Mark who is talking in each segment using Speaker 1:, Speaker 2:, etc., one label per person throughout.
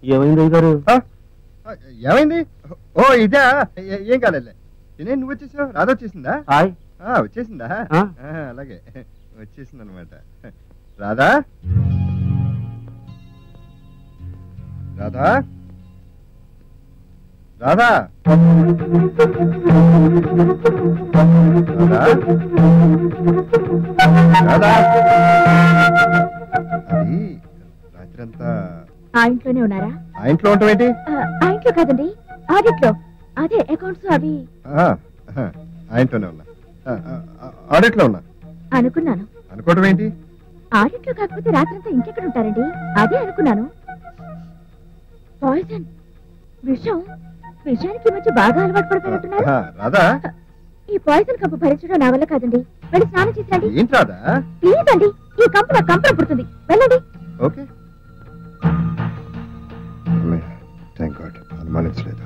Speaker 1: ఏమైంది అయ్యగారు
Speaker 2: ఆ? ఆ, ఏమైంది ఓ ఇదా ఏ- ఏం కాలేదు నేను నువ్వు వచ్చేసావు రాధ వచ్చేసిందా
Speaker 1: హాయ్
Speaker 2: ఆ, వచ్చేసిందా
Speaker 1: ఆ.
Speaker 2: ఆ, అలాగే వచ్చేసింది అనమాట రాధా రాధా రాధా రాధా రాధా అది రాత్రంతా
Speaker 3: ఆ ఇంట్లోనే ఉన్నారా
Speaker 2: ఆ ఇంట్లో ఉండటం ఏంటి
Speaker 3: ఆ, ఆ ఇంట్లో కాదండి ఆడిట్ లో అదే అకౌంట్స్ అవి
Speaker 2: ఆ, ఆ, ఆ ఇంట్లోనే ఉన్నా ఆ, ఆ, ఆ, ఆడిట్లో ఉన్నా
Speaker 3: అనుకున్నాను
Speaker 2: అనుకోవటం ఏంటి
Speaker 3: ఆడిట్ లో కాకపోతే రాత్రంతా ఇంకెక్కడ ఉంటారండి అదే అనుకున్నాను పాయిజన్ విషం విషయానికి ఈ మధ్య బాగా అలవాటు పడిపోయినట్టున్నారు
Speaker 2: ఆ, రాధా
Speaker 3: ఈ పాయిజన్ కంపు భరించడం నా వల్ల కాదండి వెళ్ళి స్నానం చేసిరండి
Speaker 2: ఏంటి రాధా
Speaker 3: ప్లీజ్ అండి ఈ కంపు నాకు కంపన పుడుతుంది వెళ్ళండి
Speaker 2: ఓకే థ్యాంక్ గాడ్ అనుమానించలేదు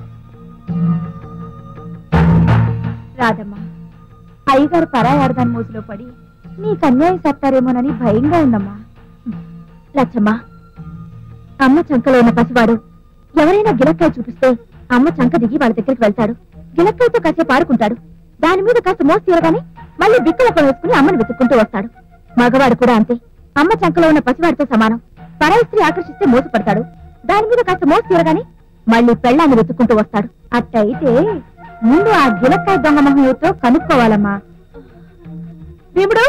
Speaker 3: రాదమ్మా అయ్యగారు పరాయి ఆడదాని మోసులో పడి నీకు అన్యాయం చేస్తారేమోనని భయంగా ఉందమ్మా లచ్చమ్మా అమ్మ చంకలో ఉన్న పసివాడు ఎవరైనా గిలక్కాయ చూపిస్తే అమ్మ చంక దిగి వాళ్ళ దగ్గరికి వెళ్తాడు గిలక్కాయతో కాసేపు ఆడుకుంటాడు దాని మీద కాస్త మోసి తీరగానే మళ్ళీ బిక్కలొక్కలు వేసుకుని అమ్మని వెతుక్కుంటూ వస్తాడు మగవాడు కూడా అంతే అమ్మ చంకలో ఉన్న పసివాడితో సమానం పరాయి స్త్రీ ఆకర్షిస్తే మోసపడతాడు దాని మీద కాస్త మోసి తీరగానే మళ్ళీ పెళ్ళాన్ని వెతుక్కుంటూ వస్తాడు అట్టయితే ముందు ఆ గిలక్కాయ దొంగ మహంతో కనుక్కోవాలమ్మా భీముడు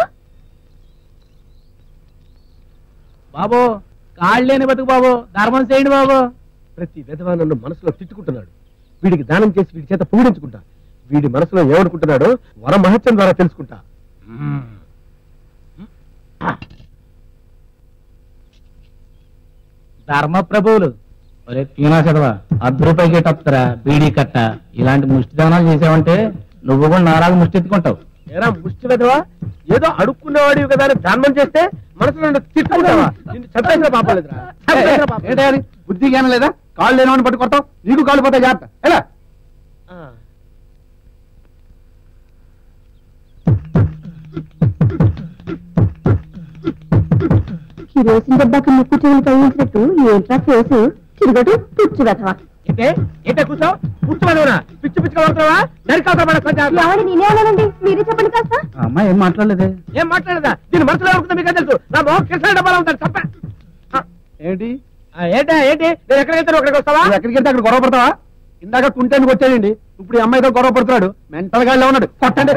Speaker 1: బాబు కాళ్ళు లేని బతుకు బాబు ధర్మం చేయండి బాబు ప్రతి విధవ నన్ను మనసులో తిట్టుకుంటున్నాడు వీడికి దానం చేసి వీడి చేత పూడించుకుంటా వీడి మనసులో ఏమనుకుంటున్నాడో వర మహత్యం ద్వారా తెలుసుకుంటా
Speaker 4: ధర్మ ప్రభువులు ఒరే పీనా చదవా అర్ధ రూపాయి గేటొస్తారా బీడీ కట్ట ఇలాంటి ముష్టి దానాలు చేసావంటే నువ్వు కూడా నారాగా ముష్టి ఎత్తుకుంటావు
Speaker 1: ఏరా ముష్టి విధవా ఏదో అడుక్కునేవాడివి కదా అని దానం చేస్తే మనసులో నన్ను తిట్టుకుంటావా నిన్ను చంపేసిన పాపం లేదురా చంపేసిన పాపం లేదు.
Speaker 4: ఏంటని బుద్ధి జ్ఞానం లేదా కాళ్ళు లేనివాడిని పట్టు కొడతావు నీకు కాళ్ళు పోతాయి జాగ్రత్త ఎలా
Speaker 1: ఆ.
Speaker 3: కిరోసిన్ దెబ్బకి ముక్కు చెవులు తగిలించినట్టు ఏంట్రా ఫేసు తిరగటు పుచ్చు వెధవా
Speaker 1: ఏంటే ఏంటే కూర్చో కూర్చోవాలన్నా పిచ్చి పిచ్చిగా పడుతున్నావా నరికావుతా మన కొంచెం
Speaker 3: ఎవరు నేనే ఉన్నానండి మీరే చెప్పండి కాస్త
Speaker 4: అమ్మాయి ఏం మాట్లాడలేదే
Speaker 1: ఏం మాట్లాడదా దీని మనసులో అనుకుందా మీకు తెలుసు నా మొహం కిసాన్ డబ్బాలో ఉంటాడు తప్ప
Speaker 4: ఏంటి
Speaker 1: ఏంటా ఏంటి నేను ఎక్కడికి అక్కడికి వస్తావా
Speaker 4: నువ్వు ఎక్కడికి వెళ్తే అక్కడ గొడవ పడతావా ఇందాక కుంటానికి వచ్చాడండి ఇప్పుడు ఈ అమ్మాయితో గొడవ పడుతున్నాడు మెంటల్ గా ఉన్నాడు కొట్టండి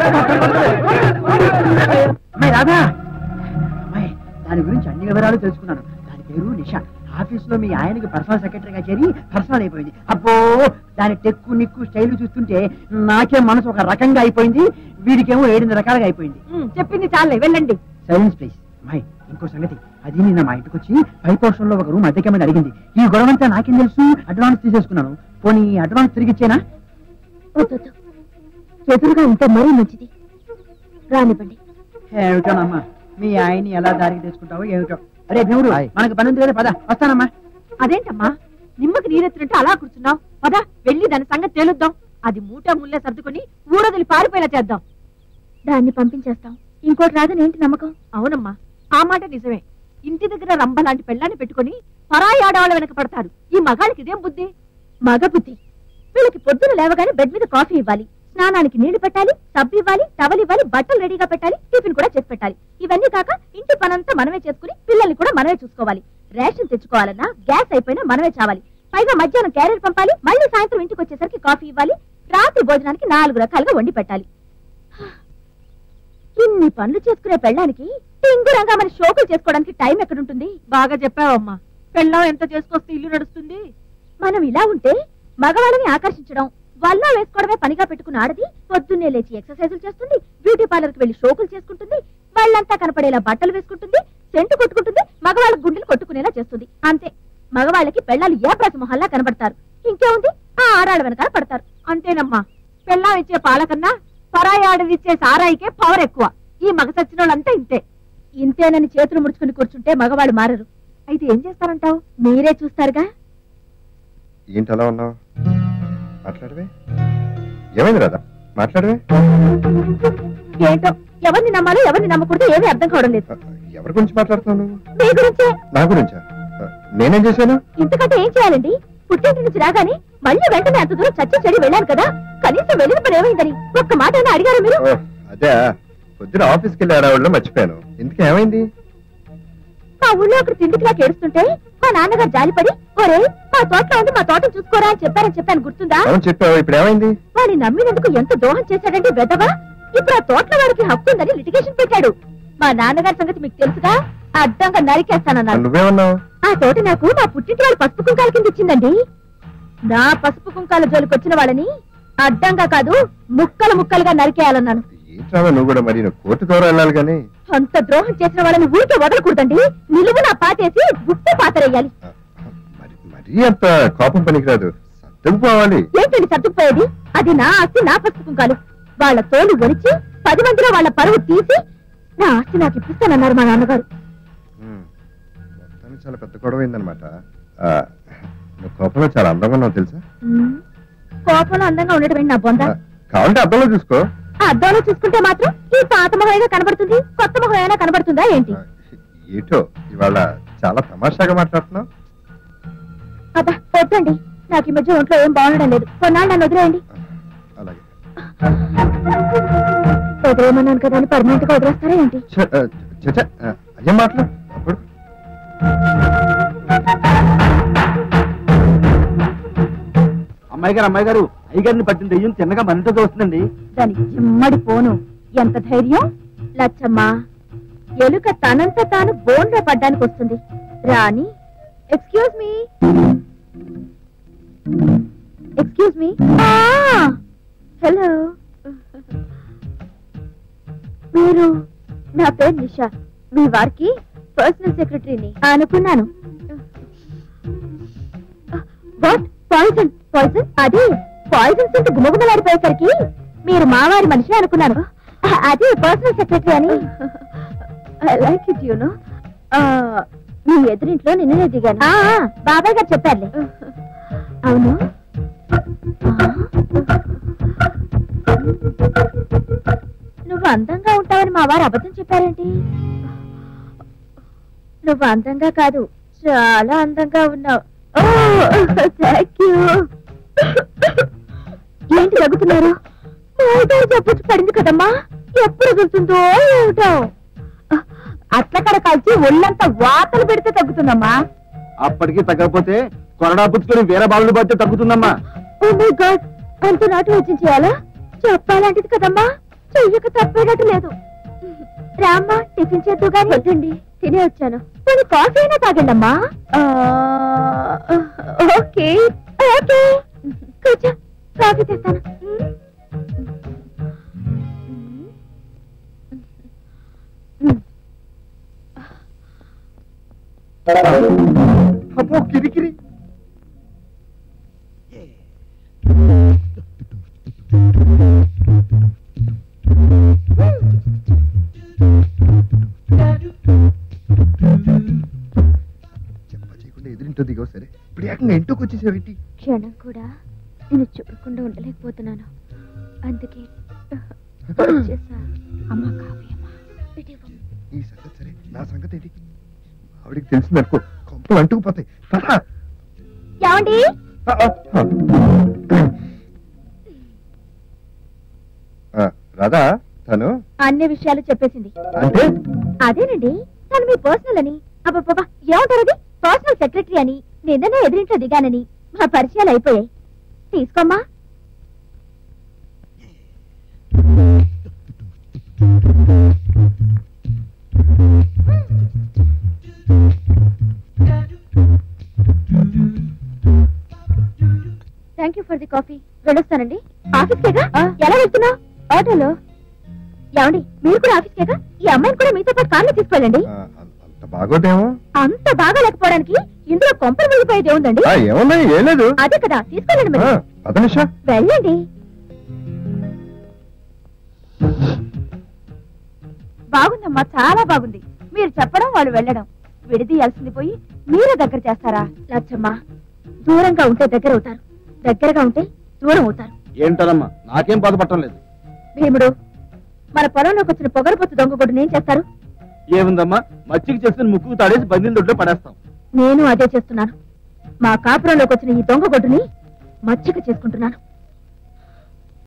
Speaker 5: అమ్మాయి రాధా అమ్మాయి దాని గురించి అన్ని వివరాలు తెలుసుకున్నాను దాని పేరు నిషా ఆఫీస్ లో మీ ఆయనకి పర్సనల్ సెక్రటరీగా చేరి పర్సనల్ అయిపోయింది అబ్బో దాని టెక్కు నిక్కు స్టైల్ చూస్తుంటే నాకే మనసు ఒక రకంగా అయిపోయింది వీడికేమో ఏడెనిమిది రకాలుగా అయిపోయింది
Speaker 3: చెప్పింది చాలే వెళ్ళండి
Speaker 5: సైలెన్స్ ప్లీజ్ అమ్మాయి ఇంకో సంగతి అది నిన్న మా ఇంటికి వచ్చి పై పోర్షన్లో ఒక రూమ్ అద్దెకమని అడిగింది ఈ గొడవంతా నాకేం తెలుసు అడ్వాన్స్ తీసేసుకున్నాను పోనీ అడ్వాన్స్ తిరిగి ఇచ్చేనా
Speaker 3: వద్దొద్దు ఎదురుగా ఉంటే మరీ మంచిది రానివ్వండి
Speaker 5: ఏమిటోనమ్మా మీ ఆయన్ని ఎలా దారికి తెచ్చుకుంటావో ఏమిటో అరే భీముడు మనకు పని ఉంది కదా పద వస్తానమ్మా
Speaker 3: అదేంటమ్మా నిమ్మకి నీరెత్తినట్టు అలా కూర్చున్నావు పదా వెళ్ళి దాని సంగతి తేలుద్దాం అది మూట ముల్లే సర్దుకొని ఊరొదిలి పారిపోయేలా చేద్దాం దాన్ని పంపించేస్తాం ఇంకోటి రాదని ఏంటి నమ్మకం అవునమ్మా ఆ మాట నిజమే ఇంటి దగ్గర రంభ లాంటి పెళ్ళాన్ని పెట్టుకొని పరాయి ఆడవాళ్ళ వెనక పడతారు ఈ మగాళ్ళకి ఇదేం బుద్ధి మగ బుద్ధి వీళ్ళకి పొద్దున లేవగానే బెడ్ మీద కాఫీ ఇవ్వాలి స్నానానికి నీళ్లు పెట్టాలి సబ్బు ఇవ్వాలి టవల్ ఇవ్వాలి బట్టలు రెడీగా పెట్టాలి టిఫిన్ కూడా చేసి పెట్టాలి ఇవన్నీ కాక ఇంటి పనంతా మనమే చేసుకుని పిల్లల్ని కూడా మనమే చూసుకోవాలి రేషన్ తెచ్చుకోవాలన్నా గ్యాస్ అయిపోయినా మనమే చావాలి పైగా మధ్యాహ్నం క్యారియర్ పంపాలి మళ్ళీ సాయంత్రం ఇంటికి వచ్చేసరికి కాఫీ ఇవ్వాలి రాత్రి భోజనానికి నాలుగు రకాలుగా వండి పెట్టాలి ఇన్ని పనులు చేసుకునే పెళ్ళానికి టింగురంగా మన షోకులు చేసుకోవడానికి టైం ఎక్కడుంటుంది బాగా చెప్పావమ్మా పెళ్ళం ఎంత చేసుకొస్తే ఇల్లు నడుస్తుంది మనం ఇలా ఉంటే మగవాళ్ళని ఆకర్షించడం వల్ల వేసుకోవడమే పనిగా పెట్టుకున్న ఆడది పొద్దున్నే లేచి ఎక్సర్సైజులు చేస్తుంది బ్యూటీ పార్లర్ కి వెళ్లి షోకులు చేసుకుంటుంది వాళ్ళంతా కనపడేలా బట్టలు వేసుకుంటుంది సెంటు కొట్టుకుంటుంది మగవాళ్ళ గుండెలు కొట్టుకునేలా చేస్తుంది అంతే మగవాళ్ళకి పెళ్ళాలు ఏ ప్రసమొహల్లా కనబడతారు ఇంకేముంది ఆ ఆరాళ్ళ వెనకాల పడతారు అంతేనమ్మా పెళ్ళాం ఇచ్చే పాలకన్నా పరాయి ఆడదిచ్చే సారాయికే పవర్ ఎక్కువ ఈ మగ సచ్చిన వాళ్ళంతా ఇంతే ఇంతేనని చేతులు ముడుచుకుని కూర్చుంటే మగవాళ్ళు మారరు అయితే ఏం చేస్తారంటావు మీరే చూస్తారుగా
Speaker 2: ఏంటి అలా ఉన్నావు మాట్లాడవే ఏమైంది రాదా మాట్లాడవే
Speaker 3: ఏంటో ఎవరిని నమ్మాలో ఎవరిని నమ్మకూడదు ఏమీ అర్థం కావడం లేదు
Speaker 2: ఎవరి గురించి మాట్లాడుతున్నావు నువ్వు
Speaker 3: మీ గురించే
Speaker 2: నా గురించా నేనేం చేశాను
Speaker 3: ఇంతకంటే ఏం చేయాలండి పుట్టింటి నుంచి రాగానే మళ్ళీ వెంటనే అంత దూరం చచ్చి చెడి వెళ్ళాను కదా కనీసం వెళ్ళిన పని ఏమైందని ఒక్క మాట అయినా అడిగారు మీరు
Speaker 2: ఓ, అదే పొద్దున ఆఫీస్కి వెళ్ళి ఆడవాళ్ళు మర్చిపోయాను ఇందుకు ఏమైంది
Speaker 3: మా ఊళ్ళో అక్కడ తిండికి నాకు ఏడుస్తుంటే మా నాన్నగారు జాలిపడి ఒరే మా తోటలో ఉంది మా తోటను చూసుకోరా అని చెప్పారని చెప్పాను గుర్తుందా
Speaker 2: అవును చెప్పావు ఇప్పుడు ఏమైంది
Speaker 3: వాడిని నమ్మినందుకు ఎంత దోహం చేశాడంటే వెదవా ఇప్పుడు ఆ తోటలో వాడికి హక్కు ఉందని లిటిగేషన్ పెట్టాడు మా నాన్నగారి సంగతి మీకు తెలుసుగా అడ్డంగా నరికేస్తానన్నారు
Speaker 2: నువ్వేమన్నావు
Speaker 3: ఆ తోట నాకు మా పుట్టింటి వారి పసుపు కుంకాల కింద ఇచ్చిందండి నా పసుపు కుంకాల జోలికి వచ్చిన వాళ్ళని అడ్డంగా కాదు ముక్కలు ముక్కలుగా నరికేయాలన్నాను
Speaker 2: ఏంట్రావా నువ్వు కూడా మరి నువ్వు కోర్టు ద్వారా వెళ్ళాలి కానీ
Speaker 3: అంత ద్రోహం చేసిన వాళ్ళని ఊరికే వదలకూడదండి నిలువున పాతేసి ఉప్పు పాతరేయాలి
Speaker 2: మరి మరీ అంత కోపం పనికిరాదు సర్దుకుపోవాలి
Speaker 3: ఏంటండి సర్దుకుపోయేది అది నా ఆస్తి నా పసుపు కుంకాలు వాళ్ళ తోలు ఒలిచి పది మందిలో వాళ్ళ పరువు తీసి నా ఆస్తి నాకు ఇప్పిస్తానన్నారు మా నాన్నగారు
Speaker 2: ఉమ్. మొత్తానికి చాలా పెద్ద గొడవ అయిందనమాట నువ్వు కోపంలో చాలా అందంగా ఉన్నావు తెలుసా
Speaker 3: ఉమ్, కోపంలో అందంగా ఉండటం నా బొంద
Speaker 2: ఆ, కావాలంటే అద్దంలో చూసుకో
Speaker 3: ఆ అద్దంలో చూసుకుంటే మాత్రం ఈ పాత మొహమైనా కనబడుతుంది కొత్త మొహమైనా కనబడుతుందా ఏంటి
Speaker 2: ఆ, ఏటో ఇవాళ చాలా తమాషాగా మాట్లాడుతున్నావు
Speaker 3: అబ్బా వద్దండి నాకు ఈ మధ్య ఒంట్లో ఏం బాగుండడం లేదు కొన్నాళ్ళు నన్ను వదిలేయండి
Speaker 2: ఆ, అలాగే
Speaker 3: వదిలేయమన్నాను కదా అని పర్మనెంట్ గా వదిలేస్తారా ఏంటి
Speaker 2: ఛ, ఆ, ఛ, ఛ, ఆ, అయ్యేం మాటలు అప్పుడు
Speaker 5: అమ్మాయి గారు అమ్మాయి గారు అయ్యగారిని పట్టిన దెయ్యం చిన్నగా మనతో వస్తుందండి
Speaker 3: దాని చిమ్మడి పోను ఎంత ధైర్యం లచ్చమ్మ ఎలుక తనంత తాను బోన్లో పడ్డానికి వస్తుంది రాని excuse me excuse me hello మీరు నా పేరు నిషా మీ వారికి పర్సనల్ సెక్రటరీని అనుకున్నాను వాట్ పాయిజన్ పాయిజన్ అదే పాయిజన్ సెంట్ గుమగుమలాడిపోయేసరికి మీరు మావారి మనిషి అనుకున్నాను అదే పర్సనల్ సెక్రటరీ అని లైక్ ఇట్ యు నో మీ ఎదురింట్లో నిన్ననే దిగాను ఆ, ఆ, బాబాయ్ గారు చెప్పారులే అవును నువ్వు అందంగా ఉంటావని మా వారు అబద్ధం చెప్పారేంటి నువ్వు అందంగా కాదు చాలా అందంగా ఉన్నావు థ్యాంక్ యూ ఏంటి తగ్గుతున్నారు చెప్పొచ్చు పడింది కదమ్మా ఎప్పుడు వదులుతుందో ఏమిటో అట్ల కడ కలిసి ఒళ్ళంతా వాతలు పెడితే తగ్గుతుందమ్మా
Speaker 5: అప్పటికి తగ్గకపోతే కొరడా పుచ్చుకొని వేరే బాలుడు పడితే తగ్గుతుందమ్మా
Speaker 3: ఓ మై గాడ్ అంత నాటు వైద్యం చేయాలా చెప్పాలంటిది కదమ్మా చెయ్యక తప్పేటట్టు లేదు రామ్మా టిఫిన్ చేద్దు గాని వద్దండి తినే వచ్చాను కొన్ని కాఫీ అయినా తాగండమ్మా ఓకే ఓకే కూర్చో కాఫీ తెస్తాను
Speaker 2: అబ్బో కిరికిరి చెప్ప చేయకుండా ఎదురింటో దిగవు సరే ఇప్పుడు ఏకంగా ఇంటికి వచ్చేసావేంటి
Speaker 3: క్షణం కూడా నేను చూడకుండా ఉండలేకపోతున్నాను అందుకే వచ్చేసా అమ్మా కాఫీ అమ్మా ఇటివ్వు.
Speaker 2: ఈ సంగతి సరే నా సంగతి ఏంటి ఆవిడికి తెలిసిందనుకో కొంపలు అంటుకుపోతాయి పద.
Speaker 3: ఏమండి
Speaker 2: ఆ, ఆ, ఆ. ఆ, రాధా తను
Speaker 3: అన్ని విషయాలు చెప్పేసింది
Speaker 2: అంటే
Speaker 3: అదేనండి తను మీ పర్సనల్ అని అబ్బబ్బా ఏమంటారు అది పర్సనల్ సెక్రటరీ అని నిన్ననే ఎదురింట్లో దిగానని మా పరిచయాలు అయిపోయాయి తీసుకోమ్మా thank you for the coffee వెళ్ళొస్తానండి ఆఫీస్కేగా ఎలా వెళ్తున్నావు ఆటోలో ఏమండి మీరు కూడా ఆఫీస్కేగా ఈ అమ్మాయిని కూడా మీతో పాటు కార్లో తీసుకెళ్ళండి
Speaker 2: ఆ, అం- అంత బాగోదేమో
Speaker 3: అంత బాగా లేకపోవడానికి ఇందులో కొంపలు వెళ్ళిపోయేది ఏముందండి
Speaker 2: ఆ, ఏముంది ఏం లేదు
Speaker 3: అదే కదా తీసుకెళ్ళండి
Speaker 2: ఆ,
Speaker 3: మరి
Speaker 2: పద నిషా
Speaker 3: వెళ్ళండి బాగుందమ్మా చాలా బాగుంది మీరు చెప్పడం వాళ్ళు వెళ్ళడం విడదీయాల్సింది పోయి మీరే దగ్గర చేస్తారా లచ్చమ్మా దూరంగా ఉంటే దగ్గర అవుతారు దగ్గరగా ఉంటే దూరం అవుతారు
Speaker 5: ఏంటోనమ్మా నాకేం బాధపడటం లేదు
Speaker 3: భీముడు మన పొలంలోకి వచ్చిన పొగరపొత్తు దొంగ కూడా నేను చేస్తారు
Speaker 5: ఏముందమ్మా మచ్చికి చేసిన ముక్కు తాడేసి బందిని దొడ్లో పడేస్తాం
Speaker 3: నేను అదే చేస్తున్నాను మా కాపురంలోకి వచ్చిన ఈ దొంగ గొడ్డుని మచ్చిక చేసుకుంటున్నాను